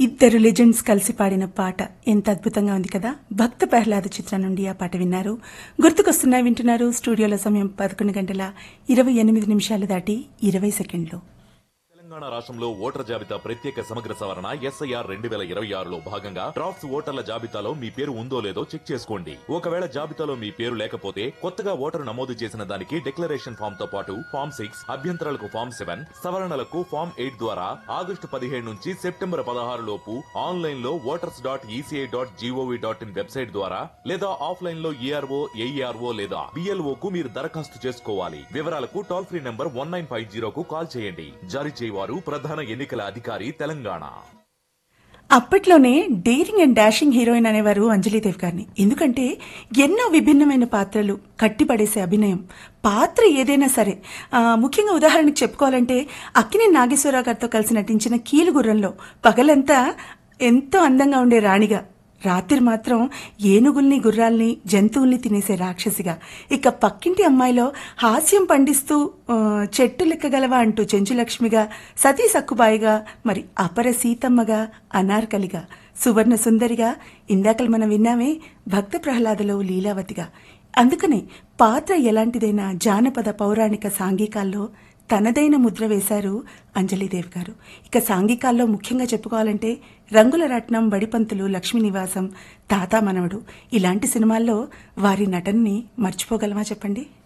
ఇద్దరు లెజెండ్స్ కలిసి పాడిన పాట ఎంత అద్భుతంగా ఉంది కదా భక్త ప్రహ్లాద చిత్రం నుండి ఆ పాట విన్నారు గుర్తుకొస్తున్నాయి వింటున్నారు స్టూడియోలో సమయం పదకొండు గంటల ఇరవై ఎనిమిది నిమిషాలు దాటి ఇరవై సెకండ్లు తెలంగాణ రాష్ట్రంలో ఓటర్ జాబితా ప్రత్యేక సమగ్ర సవరణ ఎస్ఐఆర్ రెండు వేల ఇరవై ఆరులో భాగంగా డ్రాఫ్ట్స్ ఓటర్ల జాబితాలో మీ పేరు ఉందో లేదో చెక్ చేసుకోండి ఒకవేళ జాబితాలో మీ పేరు లేకపోతే కొత్తగా ఓటరు నమోదు చేసిన దానికి డిక్లరేషన్ ఫామ్ తో పాటు ఫామ్ సిక్స్ అభ్యంతరాలకు ఫామ్ సెవెన్ సవరణలకు ఫామ్ ఎయిట్ ద్వారా ఆగస్టు పదిహేడు నుంచి సెప్టెంబర్ పదహారు లోపు ఆన్లైన్ లో voters dot ECI dot GOV dot in website ద్వారా లేదా ఆఫ్లైన్ లో ఈఆర్ఓ ఏఈఆర్ఓ లేదా బిఎల్ఓ కు మీరు దరఖాస్తు చేసుకోవాలి వివరాలకు toll free number one nine five జీరోకు కాల్ చేయండి జారీ చేయవారు ప్రధాన ఎన్నికల అధికారి తెలంగాణ అప్పట్లోనే డేరింగ్ అండ్ డాషింగ్ హీరోయిన్ అనేవారు అంజలీదేవి గారిని ఎందుకంటే ఎన్నో విభిన్నమైన పాత్రలు కట్టిపడేసే అభినయం పాత్ర ఏదైనా సరే ఆ, ముఖ్యంగా ఉదాహరణకు చెప్పుకోవాలంటే అక్కినే నాగేశ్వరరావు గారితో కలిసి నటించిన కీలుగుర్రంలో పగలంతా ఎంతో అందంగా ఉండే రాణిగా రాత్రి మాత్రం ఏనుగుల్ని గుర్రాల్ని జంతువుల్ని తినేసే రాక్షసిగా ఇక పక్కింటి అమ్మాయిలో హాస్యం పండిస్తూ ఆ, చెట్టు లెక్కగలవా అంటూ చెంచులక్ష్మిగా సతీ సక్కుబాయిగా మరి అపర సీతమ్మగా అనార్కలిగా సువర్ణ సుందరిగా ఇందాకలు మనం విన్నామే భక్త ప్రహ్లాదలో లీలావతిగా అందుకనే పాత్ర ఎలాంటిదైనా జానపద పౌరాణిక సాంఘికాల్లో తనదైన ముద్ర వేశారు అంజలీదేవి గారు ఇక సాంఘికాల్లో ముఖ్యంగా చెప్పుకోవాలంటే రంగుల రత్నం బడిపంతులు లక్ష్మీ నివాసం తాతా మనవడు ఇలాంటి సినిమాల్లో వారి నటనని మర్చిపోగలమా చెప్పండి